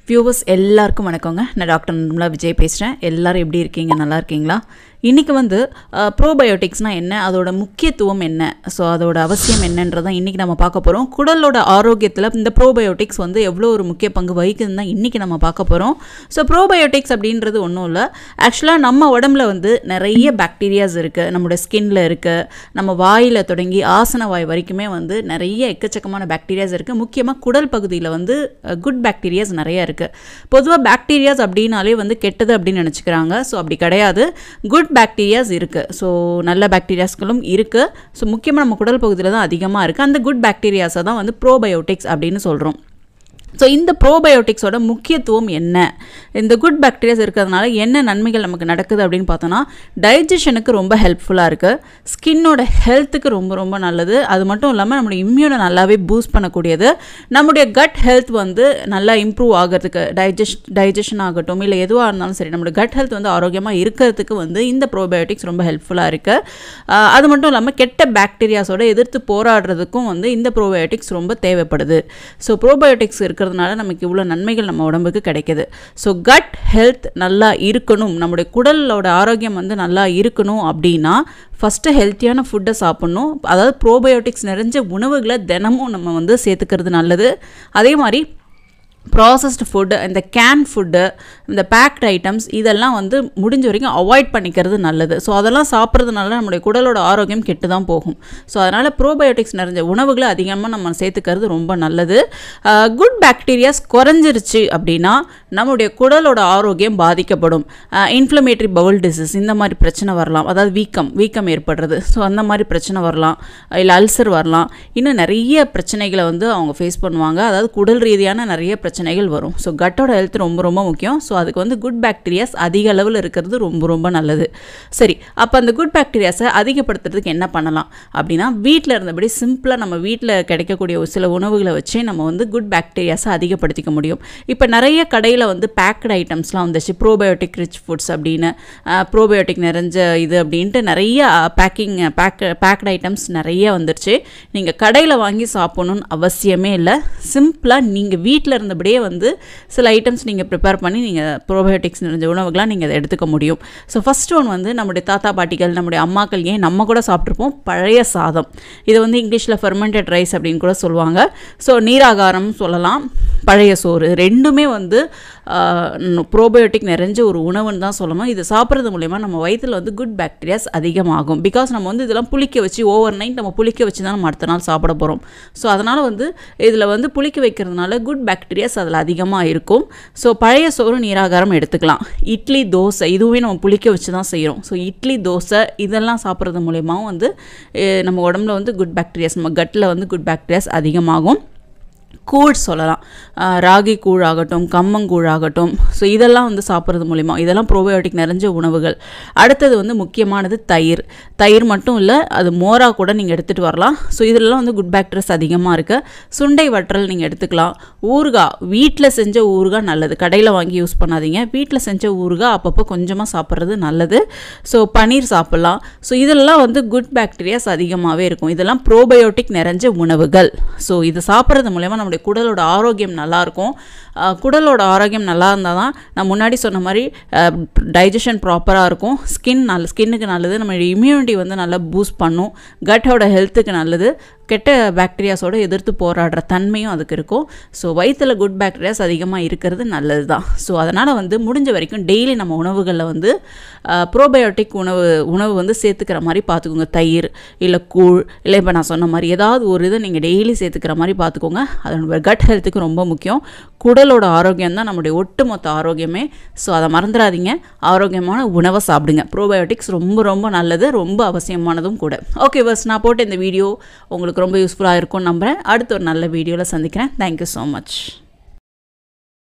viewers எல்லாருக்கும் வணக்கங்க நான் டாக்டர் நிர்மலா விஜய் பேசுகிறேன் எல்லாரும் எப்படி இருக்கீங்க நல்லா இருக்கீங்களா இன்றைக்கி வந்து ப்ரோபயோட்டிக்ஸ்னால் என்ன அதோட முக்கியத்துவம் என்ன ஸோ அதோட அவசியம் என்னன்றதான் இன்றைக்கி நம்ம பார்க்க போகிறோம் குடலோட ஆரோக்கியத்தில் இந்த ப்ரோபயோட்டிக்ஸ் வந்து எவ்வளோ ஒரு முக்கிய பங்கு வகிக்குதுன்னு தான் இன்றைக்கி நம்ம பார்க்க போகிறோம் ஸோ ப்ரோபயோட்டிக்ஸ் அப்படின்றது ஒன்றும் இல்லை ஆக்சுவலாக நம்ம உடம்புல வந்து நிறைய பாக்டீரியாஸ் இருக்குது நம்மளோட ஸ்கின்ல இருக்குது நம்ம வாயில் தொடங்கி ஆசன வாய் வரைக்குமே வந்து நிறைய எக்கச்சக்கமான பாக்டீரியாஸ் இருக்குது முக்கியமாக குடல் பகுதியில் வந்து குட் பாக்டீரியாஸ் நிறைய இருக்குது பொதுவாக பாக்டீரியாஸ் அப்படின்னாலே வந்து கெட்டது அப்படின்னு நினச்சிக்கிறாங்க ஸோ அப்படி கிடையாது குட் பாக்டீரியாஸ் இருக்குது ஸோ நல்ல பாக்டீரியாஸ்களும் இருக்குது ஸோ முக்கியமாக நம்ம குடல் பகுதியில் தான் அதிகமாக இருக்குது அந்த குட் பாக்டீரியாஸை தான் வந்து ப்ரோபயோட்டிக்ஸ் அப்படின்னு சொல்கிறோம் ஸோ இந்த ப்ரோபயோட்டிக்ஸோட முக்கியத்துவம் என்ன இந்த குட் பாக்டீரியாஸ் இருக்கிறதுனால என்ன நன்மைகள் நமக்கு நடக்குது அப்படின்னு பார்த்தோன்னா டைஜஷனுக்கு ரொம்ப ஹெல்ப்ஃபுல்லாக இருக்குது ஸ்கின்னோட ஹெல்த்துக்கு ரொம்ப ரொம்ப நல்லது அது மட்டும் இல்லாமல் நம்மளுடைய இம்யூனை நல்லாவே பூஸ்ட் பண்ணக்கூடியது நம்முடைய கட் ஹெல்த் வந்து நல்லா இம்ப்ரூவ் ஆகிறதுக்கு டைஜஷ் டைஜஷன் ஆகட்டும் இல்லை எதுவாக இருந்தாலும் சரி நம்மளுடைய கட் ஹெல்த் வந்து ஆரோக்கியமாக இருக்கிறதுக்கு வந்து இந்த ப்ரோபயோட்டிக்ஸ் ரொம்ப ஹெல்ப்ஃபுல்லாக இருக்குது அது மட்டும் இல்லாமல் கெட்ட பாக்டீரியாஸோட எதிர்த்து போராடுறதுக்கும் வந்து இந்த ப்ரோபயோட்டிக்ஸ் ரொம்ப தேவைப்படுது ஸோ ப்ரோபயோட்டிக்ஸ் இருக்கிறதுனால நமக்கு இவ்வளோ நன்மைகள் நம்ம உடம்புக்கு கிடைக்குது ஸோ கட் ஹெல்த் நல்லா இருக்கணும் நம்முடைய குடலோட ஆரோக்கியம் வந்து நல்லா இருக்கணும் அப்படின்னா ஃபஸ்ட்டு ஹெல்த்தியான ஃபுட்டை சாப்பிட்ணும் அதாவது ப்ரோபயோட்டிக்ஸ் நிறைஞ்ச உணவுகளை தினமும் நம்ம வந்து சேர்த்துக்கிறது நல்லது அதே மாதிரி ப்ராசஸ்டு ஃபுட்டு இந்த கேன் ஃபுட்டு இந்த பேக்ட் ஐட்டம்ஸ் இதெல்லாம் வந்து முடிஞ்ச வரைக்கும் அவாய்ட் பண்ணிக்கிறது நல்லது ஸோ அதெல்லாம் சாப்பிட்றதுனால நம்மளுடைய குடலோட ஆரோக்கியம் கெட்டு தான் போகும் ஸோ அதனால் ப்ரோபயோட்டிக்ஸ் நிறைஞ்ச உணவுகளை அதிகமாக நம்ம சேர்த்துக்கிறது ரொம்ப நல்லது குட் பாக்டீரியாஸ் குறைஞ்சிருச்சு அப்படின்னா நம்மளுடைய குடலோட ஆரோக்கியம் பாதிக்கப்படும் இன்ஃப்ளமேட்டரி பவுல் டிசீஸ் இந்த மாதிரி பிரச்சனை வரலாம் அதாவது வீக்கம் வீக்கம் ஏற்படுறது ஸோ அந்த மாதிரி பிரச்சனை வரலாம் இல்லை அல்சர் வரலாம் இன்னும் நிறைய பிரச்சனைகளை வந்து அவங்க ஃபேஸ் பண்ணுவாங்க அதாவது குடல் ரீதியான நிறைய பிரச்சனைகள் வரும் ஸோ கட்டோட ஹெல்த் ரொம்ப ரொம்ப முக்கியம் ஸோ அதுக்கு வந்து குட் பாக்டீரியாஸ் அதிக அளவில் இருக்கிறது ரொம்ப ரொம்ப நல்லது சரி அப்போ அந்த குட் பாக்டீரியாஸை அதிகப்படுத்துறதுக்கு என்ன பண்ணலாம் அப்படின்னா வீட்டில் இருந்தபடி சிம்பிளாக நம்ம வீட்டில் கிடைக்கக்கூடிய ஒரு சில உணவுகளை வச்சு நம்ம வந்து குட் பாக்டீரியாஸை அதிகப்படுத்திக்க முடியும் இப்போ நிறைய கடையில் வந்து பேக்கட் ஐட்டம்ஸ்லாம் வந்துச்சு ப்ரோபயோட்டிக் ரிச் ஃபுட்ஸ் அப்படின்னு ப்ரோபயோட்டிக் நிறைஞ்ச இது அப்படின்ட்டு நிறைய பேக்கிங் பேக் பேக்கட் ஐட்டம்ஸ் நிறைய வந்துருச்சு நீங்கள் கடையில் வாங்கி சாப்பிடணும்னு அவசியமே இல்லை சிம்பிளாக நீங்கள் வீட்டில் இருந்தபடியே வந்து சில ஐட்டம்ஸ் நீங்கள் ப்ரிப்பேர் பண்ணி நீங்கள் ப்ரோபயோட்டிக்ஸ் நிறைஞ்ச உணவுகளாக நீங்கள் அதை எடுத்துக்க முடியும் ஸோ ஃபஸ்ட் ஒன் வந்து நம்முடைய தாத்தா பாட்டிகள் நம்முடைய அம்மாக்கள் ஏன் நம்ம கூட சாப்பிட்ருப்போம் பழைய சாதம் இது வந்து இங்கிலீஷில் ஃபெர்மெண்டட் ரைஸ் அப்படின்னு கூட சொல்லுவாங்க ஸோ நீராகாரம் சொல்லலாம் பழைய சோறு ரெண்டுமே வந்து ப்ரோபயோட்டிக் நிறைஞ்ச ஒரு உணவுன்னு தான் சொல்லணும் இது சாப்பிட்றது மூலயமா நம்ம வயிற்றில் வந்து குட் பாக்டீரியாஸ் அதிகமாகும் பிகாஸ் நம்ம வந்து இதெல்லாம் புளிக்க வச்சு ஓவர் நைட் நம்ம புளிக்க வச்சு தான் நம்ம அடுத்த நாள் சாப்பிட போகிறோம் ஸோ அதனால் வந்து இதில் வந்து புளிக்க வைக்கிறதுனால குட் பாக்டீரியாஸ் அதில் அதிகமாக இருக்கும் ஸோ பழைய சோறு நீராகாரம் எடுத்துக்கலாம் இட்லி தோசை இதுவுமே நம்ம புளிக்க வச்சு தான் செய்கிறோம் ஸோ இட்லி தோசை இதெல்லாம் சாப்பிட்றது மூலயமாவும் வந்து நம்ம உடம்புல வந்து குட் பாக்டீரியாஸ் நம்ம கட்டில் வந்து குட் பாக்டீரியாஸ் அதிகமாகும் கூழ் சொல்லலாம் ராகி கூழ் ஆகட்டும் கம்மங்கூழ் ஆகட்டும் ஸோ இதெல்லாம் வந்து சாப்பிட்றது மூலிமா இதெல்லாம் ப்ரோபயோட்டிக் நிறைஞ்ச உணவுகள் அடுத்தது வந்து முக்கியமானது தயிர் தயிர் மட்டும் இல்லை அது மோராக கூட நீங்கள் எடுத்துகிட்டு வரலாம் ஸோ இதெல்லாம் வந்து குட் பாக்டீரியாஸ் அதிகமாக இருக்குது சுண்டை வற்றல் நீங்கள் எடுத்துக்கலாம் ஊறுகாய் வீட்டில் செஞ்ச ஊறுகாய் நல்லது கடையில் வாங்கி யூஸ் பண்ணாதீங்க வீட்டில் செஞ்ச ஊறுகாய் அப்பப்போ கொஞ்சமாக சாப்பிட்றது நல்லது ஸோ பன்னீர் சாப்பிட்லாம் ஸோ இதெல்லாம் வந்து குட் பாக்டீரியாஸ் அதிகமாகவே இருக்கும் இதெல்லாம் ப்ரோபயோட்டிக் நிறைஞ்ச உணவுகள் ஸோ இது சாப்பிட்றது மூலயமா நம்முடைய குடலோட ஆரோக்கியம் நல்லாயிருக்கும் குடலோட ஆரோக்கியம் நல்லா இருந்தால் தான் நான் முன்னாடி சொன்ன மாதிரி டைஜஷன் ப்ராப்பராக இருக்கும் ஸ்கின் நல்ல ஸ்கின்னுக்கு நல்லது நம்ம இம்யூனிட்டி வந்து நல்லா பூஸ்ட் பண்ணும் கட்டோட ஹெல்த்துக்கு நல்லது கெட்ட பாக்டீரியாஸோட எதிர்த்து போராடுற தன்மையும் அதுக்கு இருக்கும் ஸோ வயிற்றில் குட் பாக்டீரியாஸ் அதிகமாக இருக்கிறது நல்லது தான் ஸோ அதனால் வந்து முடிஞ்ச வரைக்கும் டெய்லி நம்ம உணவுகளில் வந்து ப்ரோபயோட்டிக் உணவு உணவு வந்து சேர்த்துக்கிற மாதிரி பார்த்துக்கோங்க தயிர் இல்லை கூழ் இல்லை இப்போ நான் சொன்ன மாதிரி ஏதாவது ஒரு இதை நீங்கள் டெய்லி சேர்த்துக்கிற மாதிரி பார்த்துக்கோங்க அதோட கட் ஹெல்த்துக்கு ரொம்ப முக்கியம் குடலோட ஆரோக்கியம் தான் நம்மளுடைய ஒட்டுமொத்த ஆரோக்கியமே ஸோ அதை மறந்துடாதீங்க ஆரோக்கியமான உணவை சாப்பிடுங்க ப்ரோபயோட்டிக்ஸ் ரொம்ப ரொம்ப நல்லது ரொம்ப அவசியமானதும் கூட ஓகே பஸ் நான் போட்ட இந்த வீடியோ உங்களுக்கு ரொம்ப யூஸ்ஃபுல்லாக இருக்கும்னு நம்புகிறேன் அடுத்த ஒரு நல்ல வீடியோவில் சந்திக்கிறேன் தேங்க்யூ ஸோ மச்